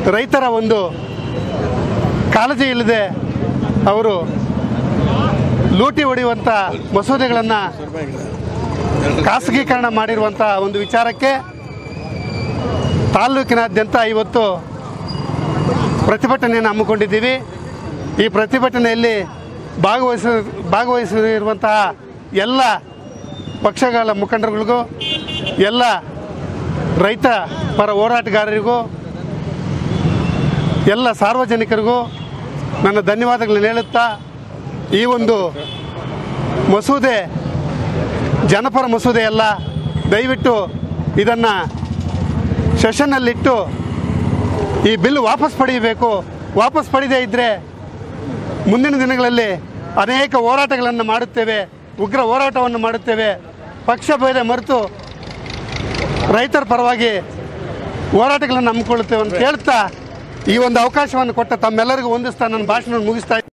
ರೈತರ ಒಂದು ಕಾಳಜಿ ಇಲ್ಲದೆ ಅವರು ಲೂಟಿ ಹೊಡೆಯುವಂಥ ಮಸೂದೆಗಳನ್ನು ಖಾಸಗೀಕರಣ ಮಾಡಿರುವಂಥ ಒಂದು ವಿಚಾರಕ್ಕೆ ತಾಲ್ಲೂಕಿನಾದ್ಯಂತ ಇವತ್ತು ಪ್ರತಿಭಟನೆಯನ್ನು ಹಮ್ಮಿಕೊಂಡಿದ್ದೀವಿ ಈ ಪ್ರತಿಭಟನೆಯಲ್ಲಿ ಭಾಗವಹಿಸ ಭಾಗವಹಿಸಿರುವಂತಹ ಎಲ್ಲ ಪಕ್ಷಗಳ ಮುಖಂಡರುಗಳಿಗೂ ಎಲ್ಲ ರೈತ ಪರ ಹೋರಾಟಗಾರರಿಗೂ ಎಲ್ಲ ಸಾರ್ವಜನಿಕರಿಗೂ ನನ್ನ ಧನ್ಯವಾದಗಳನ್ನು ಹೇಳುತ್ತಾ ಈ ಒಂದು ಮಸೂದೆ ಜನಪರ ಮಸೂದೆ ಅಲ್ಲ ದಯವಿಟ್ಟು ಇದನ್ನು ಸೆಷನ್ನಲ್ಲಿಟ್ಟು ಈ ಬಿಲ್ ವಾಪಸ್ ಪಡೆಯಬೇಕು ವಾಪಸ್ ಪಡೆದೇ ಇದ್ದರೆ ಮುಂದಿನ ದಿನಗಳಲ್ಲಿ ಅನೇಕ ಹೋರಾಟಗಳನ್ನು ಮಾಡುತ್ತೇವೆ ಉಗ್ರ ಹೋರಾಟವನ್ನು ಮಾಡುತ್ತೇವೆ ಪಕ್ಷ ಭೇದ ಮರೆತು ರೈತರ ಪರವಾಗಿ ಹೋರಾಟಗಳನ್ನು ಹಮ್ಮಿಕೊಳ್ಳುತ್ತೇವೆ ಅಂತ ಹೇಳ್ತಾ ಈ ಒಂದು ಅವಕಾಶವನ್ನು ಕೊಟ್ಟ ತಮ್ಮೆಲ್ಲರಿಗೂ ಹೊಂದಿಸ್ತಾ ನನ್ನ ಭಾಷಣ ಮುಗಿಸ್ತಾ